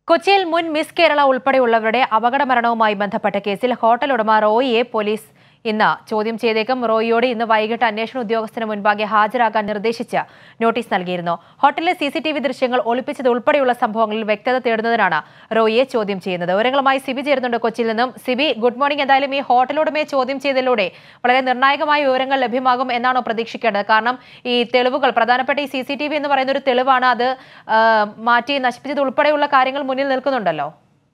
കൊച്ചിയിൽ മുൻ മിസ് കേരള ഉൾപ്പെടെയുള്ളവരുടെ അപകടമരണവുമായി ബന്ധപ്പെട്ട കേസിൽ ഹോട്ടൽ ഉടമ റോയിയെ പോലീസ് ഇന്ന് ചോദ്യം ചെയ്തേക്കും റോയിയോട് ഇന്ന് വൈകിട്ട് അന്വേഷണ ഉദ്യോഗസ്ഥന് മുൻപാകെ ഹാജരാകാൻ നിർദ്ദേശിച്ച് നോട്ടീസ് നൽകിയിരുന്നു ഹോട്ടലിലെ സി സി ടി വി ദൃശ്യങ്ങൾ ഒളിപ്പിച്ചത് ഉൾപ്പെടെയുള്ള സംഭവങ്ങളിൽ വ്യക്തത തേടുന്നതിനാണ് റോയിയെ ചോദ്യം ചെയ്യുന്നത് വിവരങ്ങളുമായി സിബി ചേരുന്നുണ്ട് കൊച്ചിയിൽ നിന്നും സിബി ഗുഡ് മോർണിംഗ് എന്തായാലും ഈ ഹോട്ടൽ ഉടമയെ ചോദ്യം ചെയ്തതിലൂടെ വളരെ നിർണായകമായ വിവരങ്ങൾ ലഭ്യമാകും എന്നാണോ പ്രതീക്ഷിക്കേണ്ടത് കാരണം ഈ തെളിവുകൾ പ്രധാനപ്പെട്ട ഈ സി സി ടി വി എന്ന് പറയുന്ന ഒരു തെളിവാണ് അത് ആ, മാറ്റി നശിപ്പിച്ചത് ഉൾപ്പെടെയുള്ള കാര്യങ്ങൾ മുന്നിൽ നിൽക്കുന്നുണ്ടല്ലോ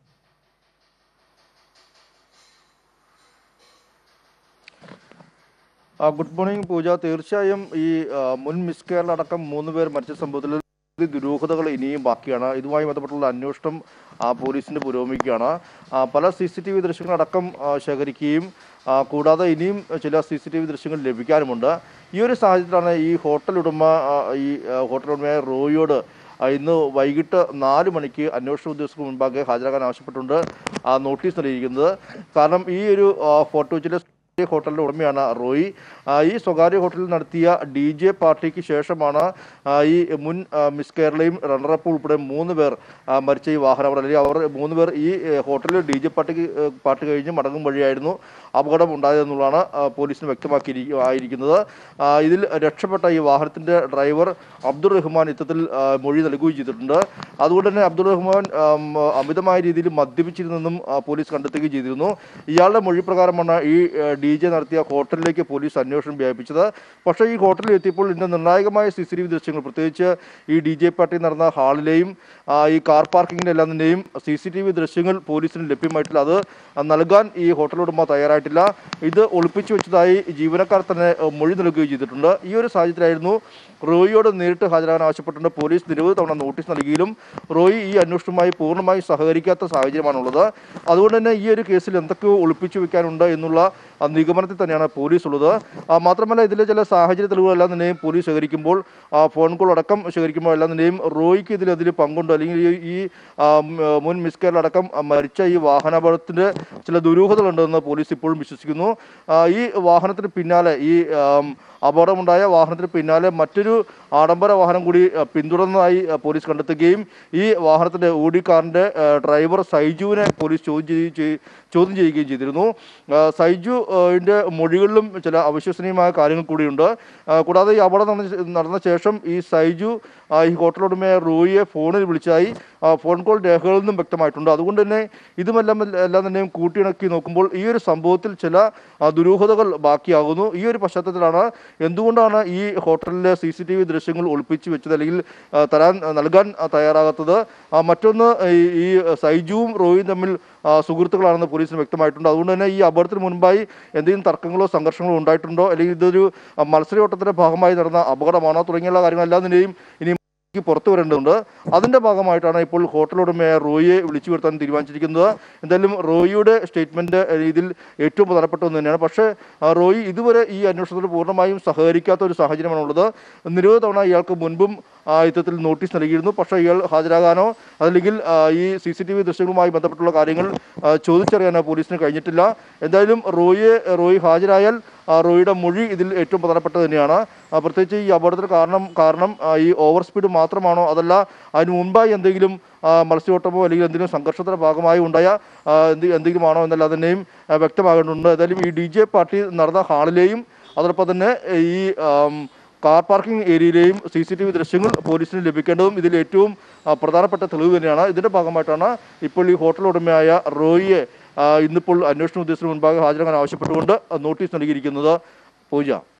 ആ, ഗുഡ് മോർണിംഗ് പൂജ തീർച്ചയായും ഈ ആ, മുൻ മിസ് കേരള അടക്കം മൂന്ന് പേർ മരിച്ച സംഭവത്തിൽ നിരവധി ദുരൂഹതകൾ ഇനിയും ബാക്കിയാണ് ഇതുമായി ബന്ധപ്പെട്ടുള്ള അന്വേഷണം ആ, പോലീസിന്റെ പുരോഗമിക്കുകയാണ് ആ, പല സി സി ടി വി ദൃശ്യങ്ങളടക്കം ആ, ശേഖരിക്കുകയും ആ, കൂടാതെ ഇനിയും ചില സി സി ടി വി ദൃശ്യങ്ങൾ ലഭിക്കാനുമുണ്ട് ഈ ഒരു സാഹചര്യത്തിലാണ് ഈ ഹോട്ടൽ ഉടമ ആ, ഈ ആ, ഹോട്ടൽ ഉടമയായ റോയിയോട് ആ, ഇന്ന് വൈകിട്ട് നാല് മണിക്ക് അന്വേഷണ ഉദ്യോഗസ്ഥർക്ക് മുൻപാകെ ഹാജരാകാൻ ആവശ്യപ്പെട്ടുകൊണ്ട് ആ, നോട്ടീസ് നൽകിയിരിക്കുന്നത് കാരണം ഈ ഒരു ആ, ഫോർട്ട് കൊച്ചിയിലെ സ്വകാര്യ ഹോട്ടലിന്റെ ഉടമയാണ് റോയി ആ, ഈ സ്വകാര്യ ഹോട്ടലിൽ നടത്തിയ ഡി ജെ പാർട്ടിക്ക് ശേഷമാണ് ആ, ഈ മുൻ ആ, മിസ് കേരളയും റണ്ണറപ്പ് ഉൾപ്പെടെ മൂന്ന് പേർ ആ, മരിച്ച ഈ വാഹനം അല്ലെങ്കിൽ അവർ മൂന്ന് പേർ ഈ ഏ, ഹോട്ടലിൽ ഡി ജെ പാർട്ടിക്ക് ഏ, പാർട്ടി കഴിഞ്ഞ് മടങ്ങും വഴിയായിരുന്നു അപകടം ഉണ്ടായതെന്നുള്ളതാണ് ആ, പോലീസിന് വ്യക്തമാക്കി ആയിരിക്കുന്നത് ആ, ഇതിൽ രക്ഷപ്പെട്ട ഈ വാഹനത്തിന്റെ ഡ്രൈവർ അബ്ദുൾ റഹ്മാൻ ഇത്തരത്തിൽ ആ, മൊഴി നൽകുകയും ചെയ്തിട്ടുണ്ട് അതുകൊണ്ട് തന്നെ അബ്ദുൾ റഹ്മാൻ ആം, അമിതമായ രീതിയിൽ മദ്യപിച്ചിരുന്നെന്നും ആ, പോലീസ് കണ്ടെത്തുകയും ചെയ്തിരുന്നു ഇയാളുടെ മൊഴി പ്രകാരമാണ് ഈ ഡി ജെ നടത്തിയ ഹോട്ടലിലേക്ക് പോലീസ് അന്വേഷണം വ്യാപിച്ചത് പക്ഷേ ഈ ഹോട്ടലിൽ എത്തിയപ്പോൾ ഇതിന്റെ നിർണായകമായ സി സി ടി വി ദൃശ്യങ്ങൾ പ്രത്യേകിച്ച് ഈ ഡി ജെ പാർട്ടി നടന്ന ഹാളിലെയും ആ, ഈ കാർ പാർക്കിങ്ങിന്റെ എല്ലാത്തിൻ്റെയും സി സി ടി വി ദൃശ്യങ്ങൾ പോലീസിന് ലഭ്യമായിട്ടില്ല അത് നൽകാൻ ഈ ഹോട്ടൽ ഉടമ തയ്യാറായിട്ടില്ല ഇത് ഒളിപ്പിച്ചു വെച്ചതായി ജീവനക്കാർ തന്നെ ഏഹ്, മൊഴി നൽകുകയും ചെയ്തിട്ടുണ്ട് ഈ ഒരു സാഹചര്യത്തിലായിരുന്നു റോയിയോട് നേരിട്ട് ഹാജരാകാൻ ആവശ്യപ്പെട്ടുകൊണ്ട് പോലീസ് നിരവധി തവണ നോട്ടീസ് നൽകിയെങ്കിലും റോയി ഈ അന്വേഷണവുമായി പൂർണ്ണമായി സഹകരിക്കാത്ത സാഹചര്യമാണുള്ളത് അതുകൊണ്ട് തന്നെ ഈ ഒരു കേസിൽ എന്തൊക്കെയോ ഒളിപ്പിച്ചു വെക്കാനുണ്ട് എന്നുള്ള ആ, നിഗമനത്തിൽ തന്നെയാണ് പോലീസ് ഉള്ളത് ആ, മാത്രമല്ല ഇതിലെ ചില സാഹചര്യ തെളിവുകളെല്ലാം തന്നെയും പോലീസ് ശേഖരിക്കുമ്പോൾ ആ, ഫോൺ കോൾ അടക്കം ശേഖരിക്കുമ്പോൾ എല്ലാം തന്നെയും റോയിക്ക് ഇതിൽ അതിൽ പങ്കുണ്ട് അല്ലെങ്കിൽ ഈ- ഈ ആ, ഉം, ആ, മുൻ മിസ് കേരള അടക്കം ആ, മരിച്ച ഈ വാഹനാപകടത്തിന്റെ ചില ദുരൂഹതകളുണ്ടെന്ന് പോലീസ് ഇപ്പോഴും വിശ്വസിക്കുന്നു ആ, ഈ വാഹനത്തിന് പിന്നാലെ ഈ ആം, അപകടമുണ്ടായ വാഹനത്തിന് പിന്നാലെ മറ്റൊരു ആഡംബര വാഹനം കൂടി ആ, പിന്തുടർന്നതായി ആ, പോലീസ് കണ്ടെത്തുകയും ഈ വാഹനത്തിന്റെ ഓടി കാറിന്റെ ആ, ഡ്രൈവർ സൈജുവിനെ പോലീസ് ചോദ്യം ചെയ്യ- ചെയ്യ- ചോദ്യം ചെയ്യുകയും ചെയ്തിരുന്നു ആ, സൈജു ആ, ന്റെ മൊഴികളിലും ചില അവിശ്വസനീയമായ കാര്യങ്ങൾ കൂടിയുണ്ട് ആ, കൂടാതെ ഈ അപകടം നടന്ന നടന്ന ശേഷം ഈ സൈജു ആ, ഈ ഹോട്ടൽ ഉടമയായ റോയിയെ ഫോണിൽ വിളിച്ചായി ആ, ഫോൺ കോൾ രേഖകളിൽ നിന്നും വ്യക്തമായിട്ടുണ്ട് അതുകൊണ്ട് തന്നെ ഇതുമെല്ലാം എല്ലാം തന്നെയും കൂട്ടിയിണക്കി നോക്കുമ്പോൾ ഈ ഒരു സംഭവത്തിൽ ചില ആ, ദുരൂഹതകൾ ബാക്കിയാകുന്നു ഈ ഒരു പശ്ചാത്തലത്തിലാണ് എന്തുകൊണ്ടാണ് ഈ ഹോട്ടലിലെ സി സി ടി വി ദൃശ്യങ്ങൾ ഒളിപ്പിച്ചു വെച്ചത് അല്ലെങ്കിൽ ആ, തരാൻ ആ, നൽകാൻ ആ, തയ്യാറാകാത്തത് ആ, മറ്റൊന്ന് ഈ ഈ സൈജുവും റോയും തമ്മിൽ ആ, സുഹൃത്തുക്കളാണെന്ന് പോലീസിന് വ്യക്തമായിട്ടുണ്ട് അതുകൊണ്ട് തന്നെ ഈ അപകടത്തിന് മുൻപായി എന്തെങ്കിലും തർക്കങ്ങളോ സംഘർഷങ്ങളോ ഉണ്ടായിട്ടുണ്ടോ അല്ലെങ്കിൽ ഇതൊരു ആ, മത്സരയോട്ടത്തിന്റെ ഭാഗമായി നടന്ന അപകടമാണോ തുടങ്ങിയുള്ള കാര്യങ്ങളെല്ലാം തന്നെയും ഇനി ക്ക് പുറത്തു വരേണ്ടതുണ്ട് അതിന്റെ ഭാഗമായിട്ടാണ് ഇപ്പോൾ ഹോട്ടൽ ഉടമയായ റോയിയെ വിളിച്ചു വരുത്താൻ തീരുമാനിച്ചിരിക്കുന്നത് എന്തായാലും റോയിയുടെ സ്റ്റേറ്റ്മെന്റ് ഇതിൽ ഏറ്റവും പ്രധാനപ്പെട്ട ഒന്ന് തന്നെയാണ് പക്ഷേ ആ, റോയി ഇതുവരെ ഈ അന്വേഷണത്തിൽ പൂർണ്ണമായും സഹകരിക്കാത്ത ഒരു സാഹചര്യമാണുള്ളത് നിരവധി തവണ ഇയാൾക്ക് മുൻപും ആ, ഇത്തരത്തിൽ നോട്ടീസ് നൽകിയിരുന്നു പക്ഷേ ഇയാൾ ഹാജരാകാനോ അതല്ലെങ്കിൽ ആ, ഈ സി സി ടി വി ദൃശ്യങ്ങളുമായി ബന്ധപ്പെട്ടുള്ള കാര്യങ്ങൾ ആ, ചോദിച്ചറിയാനോ പോലീസിന് കഴിഞ്ഞിട്ടില്ല എന്തായാലും റോയിയെ റോയി ഹാജരായാൽ ആ, റോയിയുടെ മൊഴി ഇതിൽ ഏറ്റവും പ്രധാനപ്പെട്ടത് തന്നെയാണ് ആ, പ്രത്യേകിച്ച് ഈ അപകടത്തിന് കാരണം കാരണം ആ, ഈ ഓവർ സ്പീഡ് മാത്രമാണോ അതല്ല അതിന് മുൻപായി എന്തെങ്കിലും ആ, മത്സ്യോട്ടമോ അല്ലെങ്കിൽ എന്തെങ്കിലും സംഘർഷത്തിന്റെ ഭാഗമായി ഉണ്ടായ ആ, എന്ത് എന്തെങ്കിലും ആണോ എന്നല്ല അതിനെയും ആ, വ്യക്തമാകേണ്ടതുണ്ട് ഏതായാലും ഈ ഡി ജെ പാർട്ടി നടന്ന ഹാളിലെയും അതോടൊപ്പം തന്നെ ഈ ആം, കാർ പാർക്കിംഗ് ഏരിയയിലെയും സി സി ടി വി ദൃശ്യങ്ങൾ പോലീസിന് ലഭിക്കേണ്ടതും ഇതിൽ ഏറ്റവും ആ, പ്രധാനപ്പെട്ട തെളിവ് തന്നെയാണ് ഇതിന്റെ ഭാഗമായിട്ടാണ് ഇപ്പോൾ ഈ ഹോട്ടൽ ഉടമയായ റോയിയെ ആ, ഇന്നിപ്പോൾ അന്വേഷണ ഉദ്യോഗസ്ഥന് മുൻപാകെ ഹാജരാകാൻ ആവശ്യപ്പെട്ടുകൊണ്ട് നോട്ടീസ് നൽകിയിരിക്കുന്നത് പൂജ